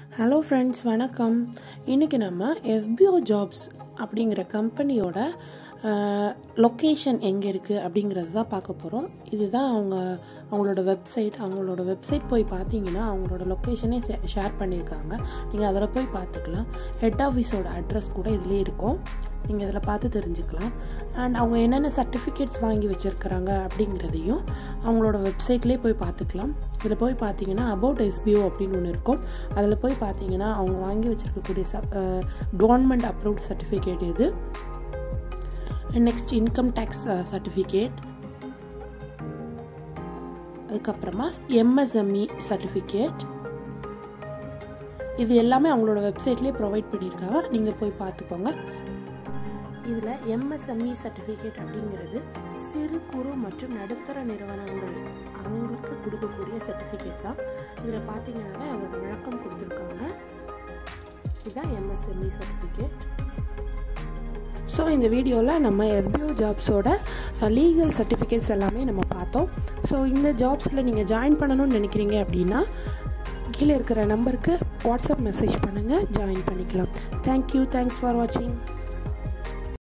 hello friends வணக்கம் இன்றைக்கி நம்ம எஸ்பிஓ ஜாப்ஸ் அப்படிங்கிற கம்பெனியோட லொக்கேஷன் எங்கே இருக்குது அப்படிங்கிறது தான் பார்க்க போகிறோம் இதுதான் அவங்க அவங்களோட வெப்சைட் அவங்களோட வெப்சைட் போய் பார்த்தீங்கன்னா அவங்களோட லொக்கேஷனே ஷேர் பண்ணியிருக்காங்க நீங்கள் அதில் போய் பார்த்துக்கலாம் ஹெட் ஆஃபீஸோட அட்ரஸ் கூட இதிலே இருக்கும் நீங்கள் இதில் பார்த்து தெரிஞ்சுக்கலாம் அண்ட் அவங்க என்னென்ன சர்டிஃபிகேட்ஸ் வாங்கி வச்சுருக்கிறாங்க அப்படிங்கிறதையும் அவங்களோட வெப்சைட்லேயே போய் பார்த்துக்கலாம் இதில் போய் பார்த்தீங்கன்னா அபவுட் எஸ்பிஓ அப்படின்னு ஒன்று இருக்கும் அதில் போய் பார்த்தீங்கன்னா அவங்க வாங்கி வச்சுருக்கக்கூடிய ச கவர்மெண்ட் அப்ரூவ்ட் சர்டிஃபிகேட் இது நெக்ஸ்ட் இன்கம் டேக்ஸ் சர்டிஃபிகேட் அதுக்கப்புறமா எம்எஸ்எம்இ சர்டிஃபிகேட் இது எல்லாமே அவங்களோட வெப்சைட்லேயே ப்ரொவைட் பண்ணியிருக்காங்க நீங்கள் போய் பார்த்துக்கோங்க இதில் எம்எஸ்எம்இ சர்டிஃபிகேட் அப்படிங்கிறது சிறு குறு மற்றும் நடுத்தர நிறுவனங்கள் அவங்களுக்கு கொடுக்கக்கூடிய சர்டிஃபிகேட் தான் இதில் பார்த்தீங்கன்னா அதோட விளக்கம் கொடுத்துருக்காங்க இதுதான் எம்எஸ்எம்இ சர்டிஃபிகேட் ஸோ இந்த வீடியோவில் நம்ம எஸ்பிஓ ஜாப்ஸோட லீகல் சர்டிஃபிகேட்ஸ் எல்லாமே நம்ம பார்த்தோம் ஸோ இந்த ஜாப்ஸில் நீங்கள் ஜாயின் பண்ணணும்னு நினைக்கிறீங்க அப்படின்னா கீழே இருக்கிற நம்பருக்கு வாட்ஸ்அப் மெசேஜ் பண்ணுங்கள் ஜாயின் பண்ணிக்கலாம் தேங்க்யூ தேங்க்ஸ் ஃபார் வாட்சிங்